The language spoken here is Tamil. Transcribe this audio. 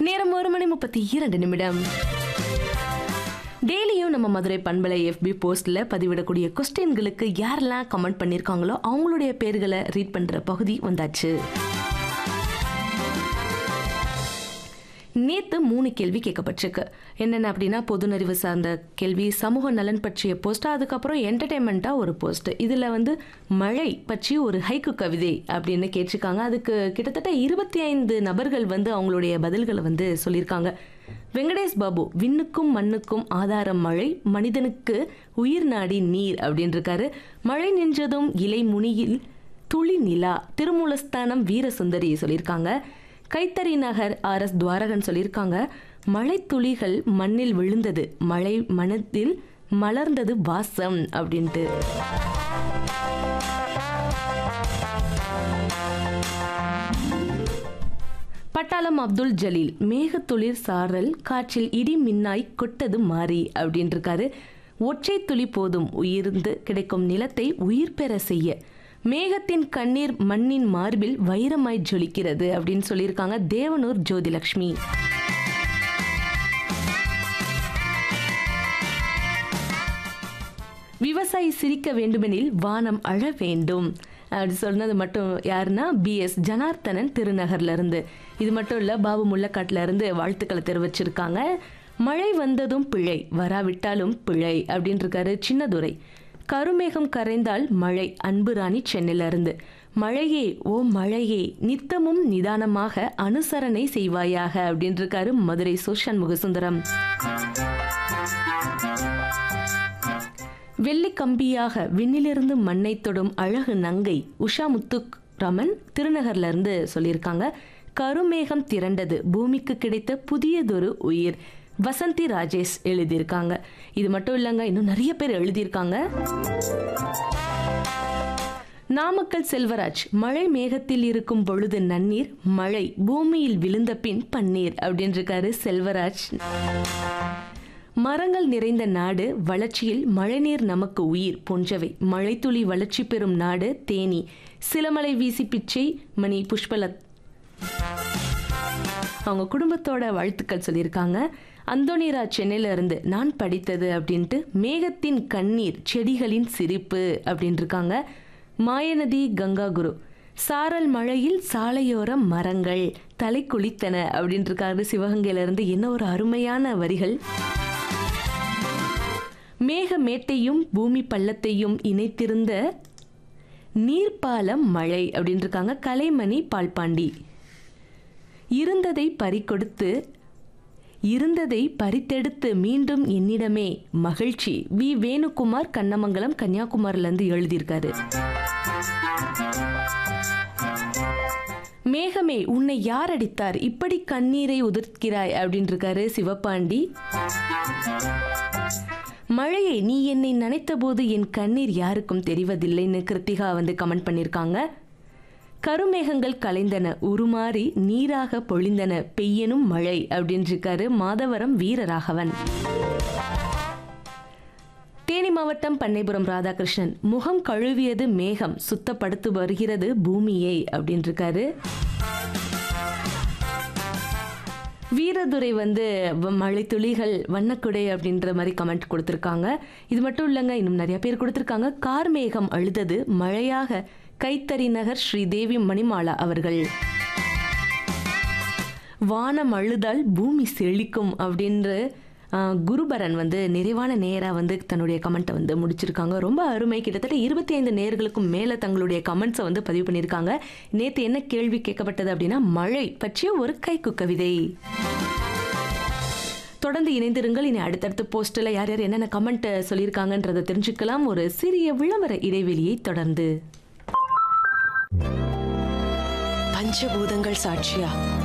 நேரம் ஒரு மணி முப்பத்தி இரண்டு நிமிடம் டெய்லியும் நம்ம மதுரை பண்பலை எஃபி போஸ்ட்ல பதிவிடக்கூடிய கொஸ்டின்களுக்கு யாரெல்லாம் கமெண்ட் பண்ணியிருக்காங்களோ அவங்களுடைய பேர்களை ரீட் பண்ற பகுதி வந்தாச்சு நேத்து மூணு கேள்வி கேட்கப்பட்டிருக்கு என்னென்ன அப்படின்னா பொதுநறிவு சார்ந்த கேள்வி சமூக நலன் பற்றிய போஸ்ட் அதுக்கப்புறம் என்டர்டைன்மெண்ட்டா ஒரு போஸ்ட் இதுல வந்து மழை பற்றி ஒரு ஹைக்கு கவிதை அப்படின்னு கேட்டிருக்காங்க அதுக்கு கிட்டத்தட்ட இருபத்தி ஐந்து நபர்கள் வந்து அவங்களுடைய பதில்களை வந்து சொல்லியிருக்காங்க வெங்கடேஷ் பாபு விண்ணுக்கும் மண்ணுக்கும் ஆதாரம் மழை மனிதனுக்கு உயிர் நாடி நீர் அப்படின்னு இருக்காரு மழை நின்றதும் இலை முனியில் துளி நிலா திருமூலஸ்தானம் வீரசுந்தரி சொல்லியிருக்காங்க கைத்தறி நகர் ஆர் எஸ் துவாரகன் சொல்லியிருக்காங்க மழை துளிகள் மண்ணில் விழுந்தது மழை மனத்தில் மலர்ந்தது வாசம் அப்படின்ட்டு பட்டாளம் அப்துல் ஜலீல் மேகத்துளிர் சாரல் காற்றில் இடி மின்னாய் கொட்டது மாறி அப்படின்னு இருக்காரு ஒற்றை துளி போதும் உயிர்ந்து கிடைக்கும் நிலத்தை உயிர் பெற செய்ய மேகத்தின் கண்ணீர் மண்ணின் மார்பில் வைரமாய் ஜொலிக்கிறது அப்படின்னு சொல்லியிருக்காங்க தேவனூர் ஜோதிலக்ஷ்மி விவசாயி சிரிக்க வேண்டுமெனில் வானம் அழ வேண்டும் அப்படி சொன்னது மட்டும் யாருன்னா பிஎஸ் ஜனார்த்தனன் திருநகர்ல இருந்து இது மட்டும் இல்ல பாபு முள்ளக்காட்டுல இருந்து வாழ்த்துக்களை தெரிவிச்சிருக்காங்க மழை வந்ததும் பிழை வராவிட்டாலும் பிழை அப்படின்னு இருக்காரு சின்னதுரை கருமேகம் கரைந்தால் மழை அன்பு ராணி சென்னையில இருந்து மழையே ஓ மழையே நித்தமும் நிதானமாக அனுசரணை செய்வாயாக அப்படின்னு இருக்காரு மதுரை சோஷன் முகசுந்தரம் வெள்ளி கம்பியாக விண்ணிலிருந்து மண்ணை தொடும் அழகு நங்கை உஷா முத்துக் ரமன் திருநகர்ல இருந்து சொல்லியிருக்காங்க கருமேகம் திரண்டது பூமிக்கு கிடைத்த புதியதொரு உயிர் வசந்தி ராஜேஷ் எழுதியிருக்காங்க இது மட்டும் இல்லைங்க இன்னும் நிறைய பேர் எழுதியிருக்காங்க நாமக்கல் செல்வராஜ் மழை மேகத்தில் இருக்கும் பொழுது நன்னீர் மழை பூமியில் விழுந்த பின் பன்னீர் அப்படின்னு இருக்காரு செல்வராஜ் மரங்கள் நிறைந்த நாடு வளர்ச்சியில் மழைநீர் நமக்கு உயிர் போன்றவை மழைத்துளி வளர்ச்சி பெறும் நாடு தேனி சிலமலை வீசி பிச்சை மணி புஷ்பலத் அவங்க குடும்பத்தோட வாழ்த்துக்கள் சொல்லியிருக்காங்க அந்தோனிரா சென்னையில இருந்து நான் படித்தது அப்படின்ட்டு மேகத்தின் கண்ணீர் செடிகளின் சிரிப்பு அப்படின்னு இருக்காங்க மாயநதி கங்கா குரு சாரல் மழையில் சாலையோர மரங்கள் தலை குளித்தன அப்படின்னு இருக்காரு சிவகங்கையில இருந்து என்ன ஒரு அருமையான வரிகள் மேக மேட்டையும் பூமி பள்ளத்தையும் இணைத்திருந்த நீர்ப்பாலம் மழை அப்படின்னு இருக்காங்க கலைமணி பால்பாண்டி இருந்ததை பறிக்கொடுத்து இருந்ததை பறித்தெடுத்து மீண்டும் என்னிடமே மகிழ்ச்சி வி வேணுகுமார் கண்ணமங்கலம் கன்னியாகுமரியில இருந்து எழுதியிருக்காரு மேகமே உன்னை யார் அடித்தார் இப்படி கண்ணீரை உதிர்க்கிறாய் அப்படின்னு இருக்காரு சிவபாண்டி மழையை நீ என்னை நினைத்த போது என் கண்ணீர் யாருக்கும் தெரிவதில்லைன்னு கிருத்திகா வந்து கமெண்ட் பண்ணியிருக்காங்க கருமேகங்கள் கலைந்தன உருமாறி நீராக பொழிந்தன பெய்யனும் மழை அப்படின்னு இருக்காரு மாதவரம் வீரராகவன் தேனி மாவட்டம் பண்ணைபுரம் ராதாகிருஷ்ணன் முகம் கழுவியது மேகம் சுத்தப்படுத்து வருகிறது பூமியை அப்படின்னு இருக்காரு வீரதுரை வந்து வ- மழைத்துளிகள் வண்ணக்குடை அப்படின்ற மாதிரி கமெண்ட் கொடுத்துருக்காங்க இது மட்டும் இல்லைங்க இன்னும் நிறைய பேர் கொடுத்துருக்காங்க கார்மேகம் அழுதது மழையாக கைத்தறி நகர் ஸ்ரீதேவி மணிமாலா அவர்கள் வானம் அழுதால் பூமி செழிக்கும் அப்படின்ற ஆஹ், குருபரன் வந்து நிறைவான நேரா வந்து தன்னுடைய கமெண்ட்டை வந்து முடிச்சிருக்காங்க ரொம்ப அருமை கிட்டத்தட்ட இருபத்தி ஐந்து நேர்களுக்கும் மேலே தங்களுடைய கமெண்ட்ஸை வந்து பதிவு பண்ணியிருக்காங்க நேற்று என்ன கேள்வி கேட்கப்பட்டது அப்படின்னா மழை பற்றிய ஒரு கைக்கு கவிதை தொடர்ந்து இணைந்திருங்கள் இனி அடுத்தடுத்த போஸ்டில் யார் யார் என்னென்ன கமெண்ட் சொல்லியிருக்காங்கன்றதை தெரிஞ்சுக்கலாம் ஒரு சிறிய விளம்பர இடைவெளியை தொடர்ந்து பஞ்சபூதங்கள் சாட்சியா